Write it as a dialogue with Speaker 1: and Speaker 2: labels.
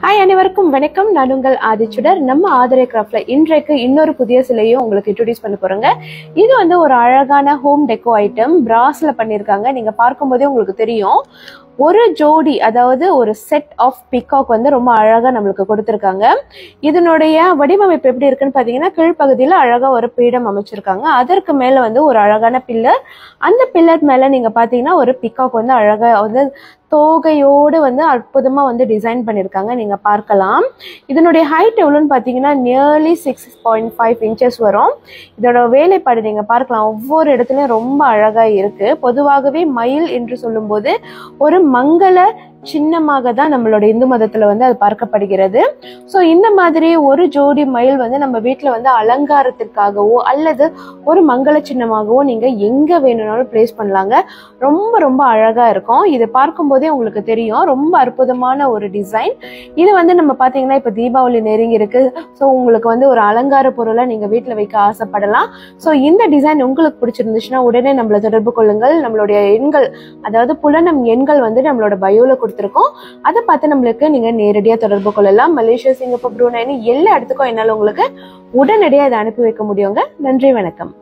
Speaker 1: hi அனைவருக்கும் வணக்கம் நான் உங்கள் ஆதிச்சுடர் நம்ம ஆதரே கிராஃப்ட்ல இன்றைக்கு இன்னொரு புதிய சிலையும் உங்களுக்கு இன்ட்ரோடியூஸ் பண்ண போறேங்க இது வந்து ஒரு அழகான ஹோம் டெக்கோ ஐட்டம் பிராஸ்ல பண்ணியிருக்காங்க நீங்க பார்க்கும்போதே உங்களுக்கு தெரியும் ஒரு ஜோடி அதாவது ஒரு செட் ஆஃப் பிகாக் வந்து ரொம்ப அழகா நம்மளுக்கு கொடுத்துருக்காங்க இதனுடைய வடிவமைப்பு எப்படி இருக்குன்னு பாத்தீங்கன்னா கீழ்ப்பகுதியில அழகா ஒரு பீடம் அமைச்சிருக்காங்க அதற்கு மேல வந்து ஒரு அழகான பில்லர் அந்த பில்லர் மேல நீங்க பாத்தீங்கன்னா ஒரு பிகாக் வந்து அழகா வந்து தோகையோடு வந்து அற்புதமா வந்து டிசைன் பண்ணியிருக்காங்க நீங்க பார்க்கலாம் இதனுடைய ஹைட் எவ்வளோன்னு பார்த்தீங்கன்னா nearly six point five inches வரும் இதோட வேலைப்பாடு நீங்க பார்க்கலாம் ஒவ்வொரு இடத்துலையும் ரொம்ப அழகா இருக்கு பொதுவாகவே மயில் என்று சொல்லும்போது ஒரு மங்கள சின்னமாக தான் நம்மளோட இந்து மதத்துல வந்து அது பார்க்கப்படுகிறது ஸோ இந்த மாதிரி ஒரு ஜோடி மயில் வந்து நம்ம வீட்டில் வந்து அலங்காரத்திற்காகவோ அல்லது ஒரு மங்கள சின்னமாகவோ நீங்க எங்க வேணும்னாலும் பிளேஸ் பண்ணலாங்க ரொம்ப ரொம்ப அழகா இருக்கும் இது பார்க்கும்போதே உங்களுக்கு தெரியும் ரொம்ப அற்புதமான ஒரு டிசைன் இது வந்து நம்ம பாத்தீங்கன்னா இப்ப தீபாவளி நெருங்கி இருக்கு ஸோ உங்களுக்கு வந்து ஒரு அலங்கார பொருளை நீங்க வீட்டில் வைக்க ஆசைப்படலாம் ஸோ இந்த டிசைன் உங்களுக்கு பிடிச்சிருந்துச்சுன்னா உடனே நம்மளை தொடர்பு கொள்ளுங்கள் நம்மளுடைய எண்கள் அதாவது புலனம் எண்கள் வந்து நம்மளோட பயோல கொடுத்துருக்கோம் அதை பார்த்து நம்மளுக்கு நீங்க நேரடியாக தொடர்பு கொள்ளலாம் மலேசியா சிங்கப்பூர் ப்ரூனைனு எல்லா இடத்துக்கும் என்னால் உங்களுக்கு உடனடியாக இதை அனுப்பி வைக்க முடியுங்க நன்றி வணக்கம்